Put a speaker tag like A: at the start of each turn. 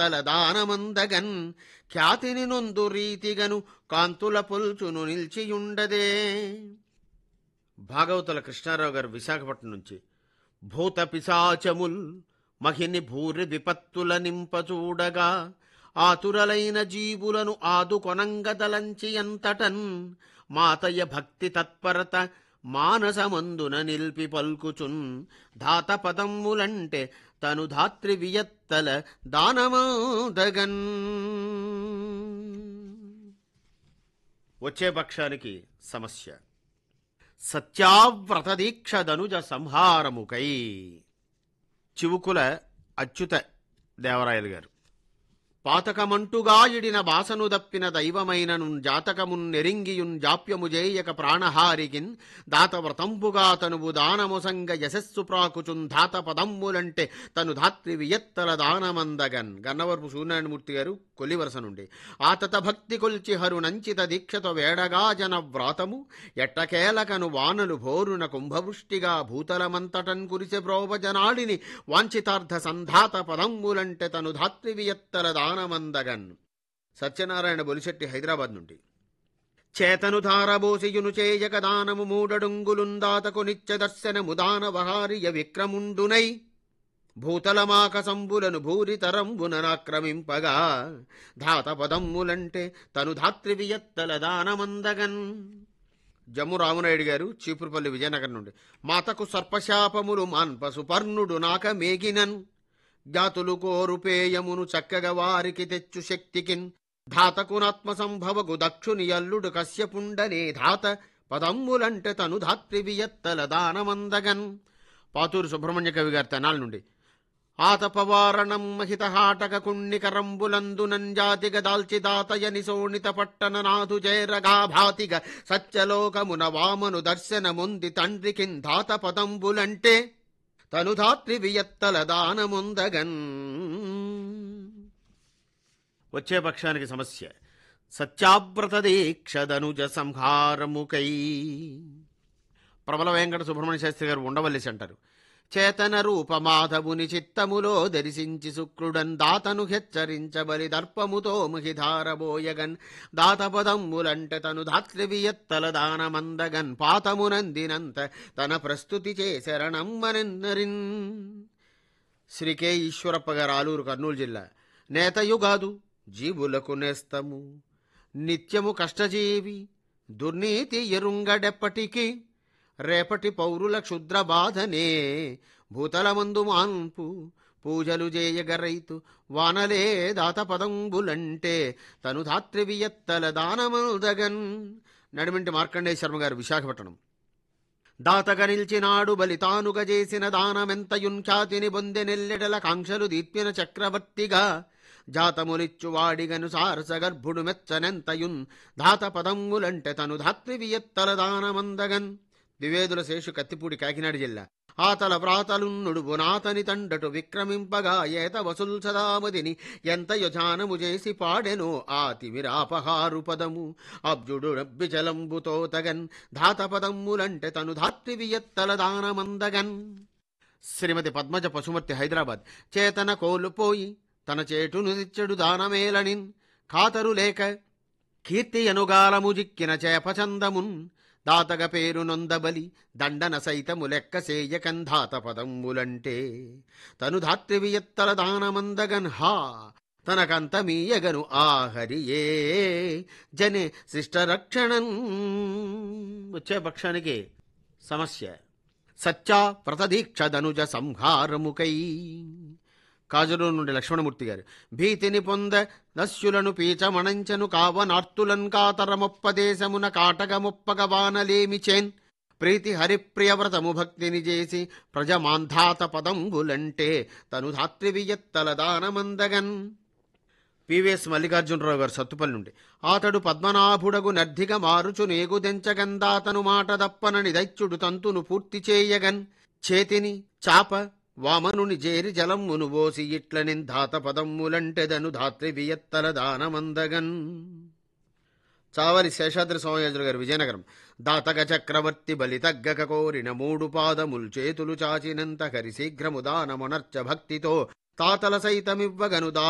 A: తల దానమందగన్ ఖ్యాతిని నొందు రీతిగను కాంతుల పొల్చును నిల్చియుండదే భాగవతుల కృష్ణారావు గారు విశాఖపట్నం నుంచి భూత పిశాచముల్ మహిని భూరి విపత్తుల నింపచూడగా ఆతురలైన జీవులను ఆదుకొనంగదలంచి అంతటన్ మాతయ్య భక్తి తత్పరత మానసమందున నిల్పి పల్కుచున్ ధాత పదమ్ములంటే తను ధాత్రి వియత్తల దానమాదగన్ వచ్చే పక్షానికి సమస్య సత్యావ్రత దీక్షదనుజ సంహారముకై చివుకుల అచ్యుత దేవరాయలు గారు పాతకమంటుగా ఇడిన బాసను దప్పిన దైవమైనను జాతకమున్ నెరింగియున్ జాప్యము జేయక ప్రాణహారికిన్ దాతవ్రతంబుగా తనువు దానముసంగ యశస్సు ప్రాకుచున్ ధాత పదమ్ములంటే తను ధాత్రి వియత్తల దానమందగన్ గన్నవరపు సూర్యనారాయణమూర్తి గారు కొల్లివరస నుండి ఆతత భక్తి కొల్చి హరునంచిత దీక్షతో వేడగా జన వ్రాతము ఎట్టకేలకను వానలు భోరున కుంభవృష్టిగా భూతలమంతటన్ కురిసె ప్రోభజనాడిని వాంఛితార్థ సంధాత పదమ్ములంటే తను ధాత్రి వియత్తల దానమందగన్ సత్యనారాయణ బొలిశెట్టి హైదరాబాద్ నుండి చేతను ధారబోసియును చేయక దానము మూడడుంగులుందాతకు నిత్య దర్శనము దానవహారియ విక్రముండునై భూతలమాక సంబులను భూరితరంబుననాక్రమింపగా ధాతపదమ్ములంటే తను ధాత్రి వియత్తల దానమందగన్ జమ్ము రామనాయుడు గారు చీపురుపల్లి విజయనగరం నుండి మాతకు సర్పశాపములు మాన్పసు పర్ణుడు నాక మేగినన్ జాతులు కోరుపేయమును చక్కగా వారికి తెచ్చు శక్తికిన్ ధాతకునాత్మ సంభవకు దక్షుని అల్లుడు కశ్యపుండనే ధాత పదమ్ములంటే తను ధాత్రి వియత్తల దానమందగన్ పాతూరు సుబ్రహ్మణ్య కవి గారి తెనాల నుండి ఆతపవారణం మహితహాటక కుణ్ణికరంబులందునంజాతిగ దాల్చి దాతయని సోణిత పట్టణ నాథు చేరగా భాతిగ సత్యలోకమున వామను దర్శనముంది తండ్రికిన్ ధాత పదంబులంటే తను ధాత్రి వియత్తల దానముందగన్ వచ్చే పక్షానికి సమస్య సత్యావ్రత దీక్షదనుజ సంహారముకై ప్రబల వెంకట సుబ్రహ్మణ్య శాస్త్రి గారు ఉండవల్లిసి అంటారు చేతన రూప మాధవుని చిత్తములో దర్శించి శుక్రుడన్ దాతను హెచ్చరించబలి దర్పముతో ముఖిధారబోయగన్ దాతపదమ్ములంటే తను ధాత్రివియత్తల దానమందగన్ పాతమునందినంత తన ప్రస్తుతి చే శరణమ్మనెన్నరిన్ శ్రీ కె ఈశ్వరప్ప గారు ఆలూరు కర్నూలు జిల్లా నేతయుగాదు జీవులకు నేస్తము నిత్యము కష్టజీవి దుర్నీతి ఎరుంగడెప్పటికీ రేపటి పౌరుల క్షుద్ర బాధనే భూతలమందు మాన్పు పూజలు చేయగ రైతు వానలే దాత పదంబులంటే తను ధాత్రి వియత్తల దానమదగన్ నడిమింటి మార్కండేయ శర్మ గారు విశాఖపట్నం దాతగా నిలిచినాడు బలితానుగా చేసిన దానమెంతయున్ ఖ్యాతిని బొందెనెల్లెడల కాంక్షలు దీప్యన చక్రవర్తిగా జాతములిచ్చు వాడిగను సారస గర్భుడు మెచ్చనెంతయున్ ధాత పదమ్ములంటే తను ధాత్రి వియత్తల దానమందగన్ వివేదుల శేషు కత్తిపూడి కాకినాడ జిల్లా ఆతల వ్రాతలున్నుడు బునాతని తండటు విక్రమింపగా ఏత వసుల్ సదామదిని ఎంత యుధానము చేసి పాడెనో ఆ తిమిరాపహారు పదము అబ్జుడు నబ్బిచలంబుతో తగన్ ధాత పదమ్ములంటే తను ధాత్రి వియత్తల దానమందగన్ శ్రీమతి పద్మజ పశుమర్తి హైదరాబాద్ చేతన కోల్పోయి తన చేటును నిచ్చడు దానమేలనిన్ ఖాతరు లేక కీర్తి అనుగాలము జిక్కిన చేపచందమున్ దాతగ పేరు నొందబలి దండన సైతము లెక్క సేయకంధాత పదమ్ములంటే తను ధాత్రివియత్తల దానమందగన్ హా తనకంతమీయగను ఆ హరియే జనే శిష్టరక్షణన్ వచ్చే పక్షానికి సమస్య సత్యా వ్రతదీక్షదనుజ సంహారముకై కాజులు నుండి లక్ష్మణమూర్తి గారు భీతిని పొంద దస్యులను పీచమణంచను కావనార్తులన్ కాతరమొప్పదేశమున కాటగమొప్పగ వానలేమి చేన్ ప్రీతి హరిప్రియవ్రతము భక్తిని చేసి ప్రజమాంధాత పదంబులంటే తను ధాత్రివియత్తల దానమందగన్ పివిఎస్ మల్లికార్జునరావు గారు సత్తుపల్లి నుండి అతడు పద్మనాభుడగు నర్ధిగ మారుచు నేగుదెంచగందాతను మాట దప్పనని దైత్యుడు తంతును పూర్తి చేయగన్ చేతిని చాప వామనుని జేరి జలమ్మును బోసి ఇట్ల నింధాత పదమ్ములంటెదను ధాత్రి వియత్తల దానమందగన్ చావరి శేషాద్రి సోమయాజులు గారు విజయనగరం దాతక చక్రవర్తి బలి తగ్గక కోరిన మూడు పాదముల్ చేతులు చాచినంత హరి శీఘ్రము దానమునర్చ భక్తితో తాతల సైతమివ్వగను దా